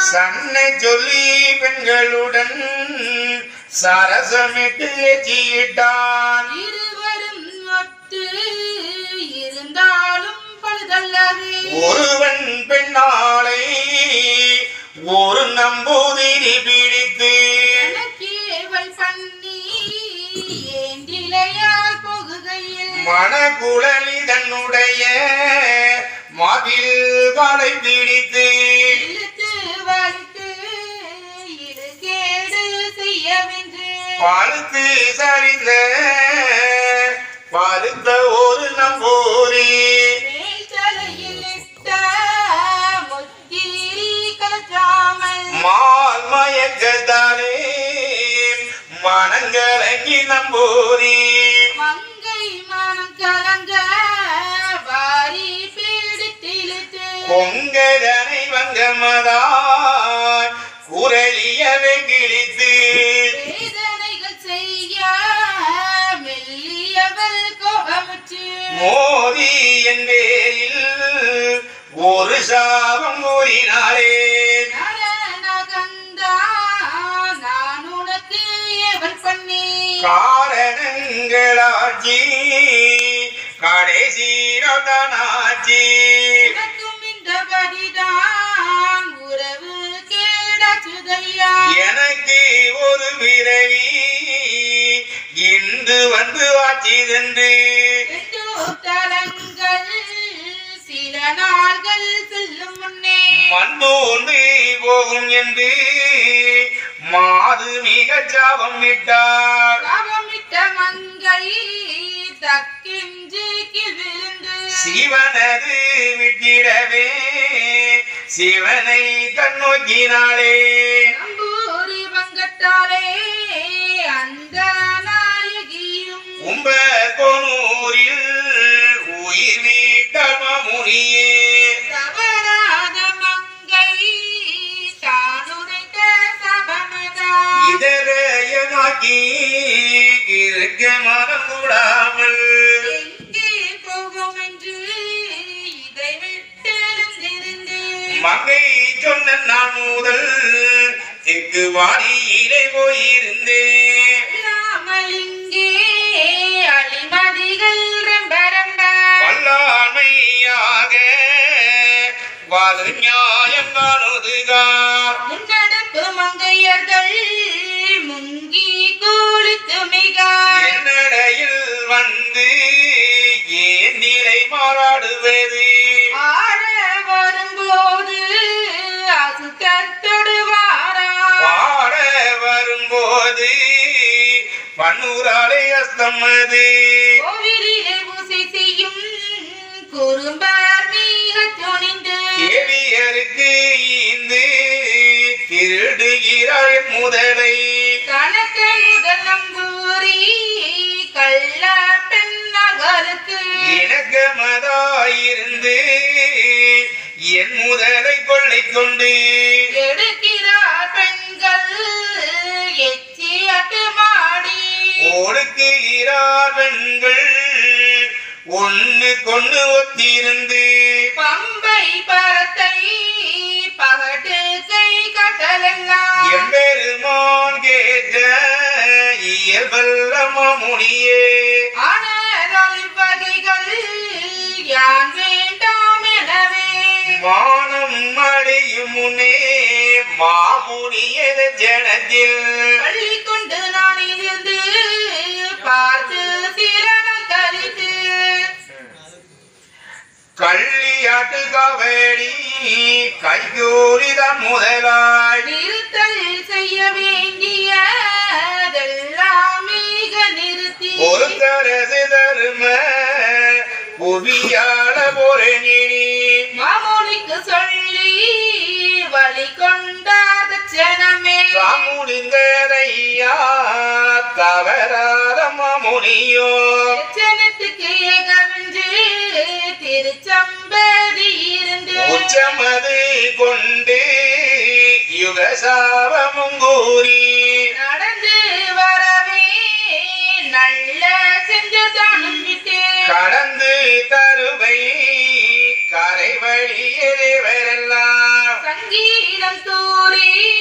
சன்னை சொல்லி பெண்களுடன் சரசமிட்டு எச்சியிட்டான் இருவரும் ஒத்து இருந்தாலும் பழுதல்லது ஒருவன் பெண்ணாளை ஒரு நம்பூதிரி பிடித்து எனக்கேவல் பண்ணி ஏந்திலையால் போகுகையில் மணக்குழலி தன்னுடைய மதில் காலை பிடித்து இழுத்து வலித்து இழுகேடு செய்யவென்று பழுத்து சரிந்த பழுத்த ஒரு நம்பூரி மேல் தலையில் இட்ட முத்திரி கலச்சாமல் மால் மயக்கத்தாலே மனங்கலங்கி நம்பூரி மங்கை மனம் கலங்க வாரி பீடித்திழுத்து பொங்கதனை வங்கமதாய் குரலியவை கிழித்து வேதனைகள் செய்ய மெல்லியவள் கோபமுற்று மோதி என் பேரில் ஒரு சாபம் கூறினாரே நரநகந்தா, நான் உனக்கு எவள் பண்ணி காரணங்களாட்சி கடைசி ரத்தனாட்சி உனக்கும் இந்தபடிதான் உறவு கேடாச்சுதையா எனக்கு ஒரு பிறவி இன்று வந்து ஆட்சி சென்று எட்டு தரங்கள் சில நாள்கள் செல்லும் முன்னே மண்போந்து போகும் என்று மாது மிக சாபம் விட்டார் சாபமிட்ட மங்கை தக்கின்றி கீழ் விழுந்து சிவனது விட்டிடவே சிவனை கண்ணோக்கினாளே நம்பூரி வங்கட்டாலே அந்த நாயகியும் உம்ப கொனூரில் உயிர் வீட்டல் முனியே தவறாத மங்கை தானுரைத்த சபமதா இதரையனாக்கி இருக்க மனம் கூடாமல் எங்கே போகும் என்று இதை விட்டிருந்திருந்தேன் மங்கை சொன்ன நான் முதல் தெற்கு வாடியிலே போயிருந்தேன் இல்லாமல் இங்கே அழிமதிகள் ரொம்ப ரொம்ப வல்லாண்மையாக வாது நியாயம் காணுதுகார் முன்னடப்பு மங்கையர்கள் முங்கி கூலித்து மிக என்னடையில் வந்து ஏன் நிலை மாறாடுவது ஆட வரும்போது அசுத்தொடுவாரா பாட வரும்போது பன்னூராலே அஸ்தமது கோவிலிலே பூசை செய்யும் குறும்பார் மிக துணிந்து கேவியருக்கு ஈந்து திருடுகிறாள் முதலை கணக்க முதல் நம்பூரி கள்ள பெண்ணகருக்கு இணக்கமதாயிருந்து என் முதலை கொள்ளை கொண்டு எடுக்கிறார் பெண்கள் எச்சி அட்டுமாடி ஒடுக்குகிறார் பெண்கள் ஒண்ணு கொண்டு ஒத்திருந்து பம்பை பரத்தை பகட்டு கை கட்டலெல்லாம் எம்பெருமான் கேட்ட இயல்பல்ல மாமுனியே ஆனால் வகைகள் யான் வேண்டாம் எனவே மானம் அடையும் முன்னே மாமுனியத ஜனத்தில் பள்ளி கொண்டு நான் இருந்து பார்த்து சிரணம் கழித்து கள்ளியாட்டு கபடி கைகூறிதான் முதலாய் நிறுத்தல் செய்ய வேண்டியதெல்லாம் மிக நிறுத்தி ஒரு தரசு தரும புவியாள பொருணினி மாமோனிக்கு சொல்லி வழி கொண்டாத ஜனமே சாமுடிந்ததையா தவறாத மாமுனியோ ஜனத்துக்கு ஏகவென்று திருச்சம்பதி இருந்து உச்சமது கொண்டு யுகசாபமும் கூறி நடந்து வரவே நல்ல செஞ்ச தானும் விட்டு கடந்து தருவை கரை வழியே தேவரெல்லாம் சங்கீதம் தூரி